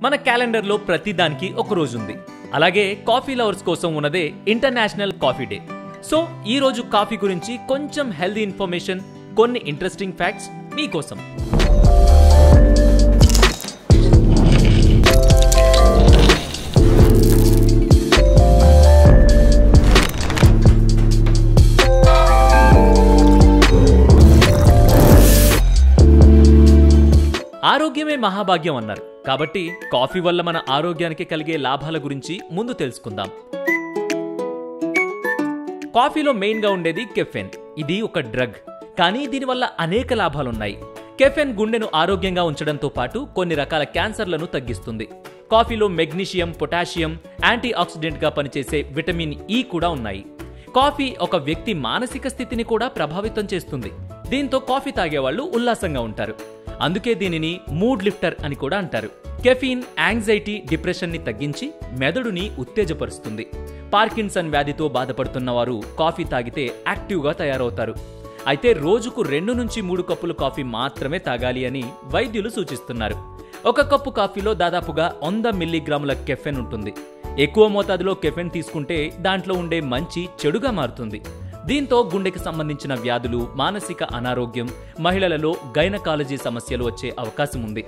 మన క్యాలెండర్లో ప్రతిదానికి ఒక రోజు ఉంది అలాగే కాఫీ లవర్స్ కోసం ఉన్నదే ఇంటర్నేషనల్ కాఫీ డే సో ఈ రోజు కాఫీ గురించి కొంచెం హెల్దీ ఇన్ఫర్మేషన్ కొన్ని ఇంట్రెస్టింగ్ ఫ్యాక్ట్స్ మీకోసం ఆరోగ్యమే మహాభాగ్యం అన్నారు కాబట్టి కాఫీ వల్ల మన ఆరోగ్యానికి కలిగే లాభాల గురించి ముందు తెలుసుకుందాం కాఫీలో మెయిన్ గా ఉండేది కెఫెన్ ఇది ఒక డ్రగ్ కానీ దీనివల్ల అనేక లాభాలున్నాయి కెఫెన్ గుండెను ఆరోగ్యంగా ఉంచడంతో పాటు కొన్ని రకాల క్యాన్సర్లను తగ్గిస్తుంది కాఫీలో మెగ్నీషియం పొటాషియం యాంటీ ఆక్సిడెంట్ గా పనిచేసే విటమిన్ ఇ కూడా ఉన్నాయి కాఫీ ఒక వ్యక్తి మానసిక స్థితిని కూడా ప్రభావితం చేస్తుంది దీంతో కాఫీ తాగేవాళ్ళు ఉల్లాసంగా ఉంటారు అందుకే దీనిని మూడ్ లిఫ్టర్ అని కూడా అంటారు కెఫీన్ యాంగ్జైటీ డిప్రెషన్ ని తగ్గించి మెదడుని ఉత్తేజపరుస్తుంది పార్కిన్సన్ వ్యాధితో బాధపడుతున్న వారు కాఫీ తాగితే యాక్టివ్గా తయారవుతారు అయితే రోజుకు రెండు నుంచి మూడు కప్పులు కాఫీ మాత్రమే తాగాలి అని వైద్యులు సూచిస్తున్నారు ఒక కప్పు కాఫీలో దాదాపుగా వంద మిల్లీగ్రాముల కెఫెన్ ఉంటుంది ఎక్కువ మోతాదులో కెఫెన్ తీసుకుంటే దాంట్లో ఉండే మంచి చెడుగా మారుతుంది దీంతో గుండెకి సంబంధించిన వ్యాధులు మానసిక అనారోగ్యం మహిళలలో గైనకాలజీ సమస్యలు వచ్చే అవకాశం ఉంది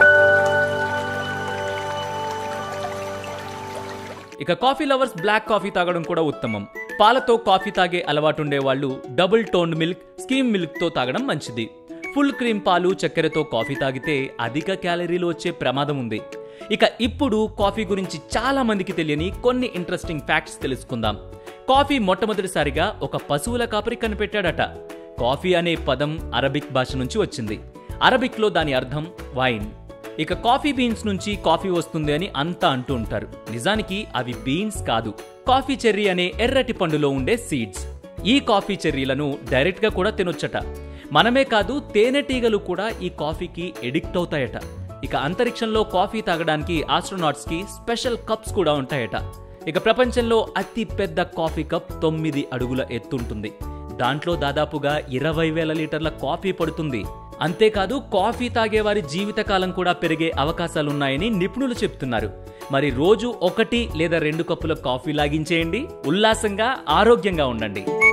ఇక కాఫీ లవర్స్ బ్లాక్ కాఫీ తాగడం కూడా ఉత్తమం పాలతో కాఫీ తాగే అలవాటుండే వాళ్ళు double tone milk skim milk తో తాగడం మంచిది ఫుల్ క్రీమ్ పాలు చక్కెరతో కాఫీ తాగితే అధిక క్యాలరీలు వచ్చే ప్రమాదం ఉంది ఇక ఇప్పుడు కాఫీ గురించి చాలా మందికి తెలియని కొన్ని ఇంట్రెస్టింగ్ ఫ్యాక్ట్స్ తెలుసుకుందాం కాఫీ మొట్టమొదటిసారిగా ఒక పశువుల కాపరి కనిపెట్టాడట కాఫీ అనే పదం అరబిక్ భాష నుంచి వచ్చింది అరబిక్లో దాని అర్థం వైన్ ఇక కాఫీ బీన్స్ నుంచి కాఫీ వస్తుంది అని అంతా అంటూ ఉంటారు నిజానికి అవి బీన్స్ కాదు కాఫీ చెర్రీ అనే ఎర్రటి పండులో ఉండే సీడ్స్ ఈ కాఫీ చెర్రీలను డైరెక్ట్ గా కూడా తినొచ్చట మనమే కాదు తేనెటీగలు కూడా ఈ కాఫీకి ఎడిక్ట్ అవుతాయట ఇక అంతరిక్షంలో కాఫీ తాగడానికి ఆస్ట్రోనాట్స్ కి స్పెషల్ కప్స్ కూడా ఉంటాయట ఇక ప్రపంచంలో అతి పెద్ద కాఫీ కప్ తొమ్మిది అడుగుల ఎత్తుంటుంది దాంట్లో దాదాపుగా ఇరవై వేల లీటర్ల కాఫీ పడుతుంది అంతేకాదు కాఫీ తాగేవారి జీవితకాలం కూడా పెరిగే అవకాశాలున్నాయని నిపుణులు చెప్తున్నారు మరి రోజు ఒకటి లేదా రెండు కప్పుల కాఫీ లాగించేయండి ఉల్లాసంగా ఆరోగ్యంగా ఉండండి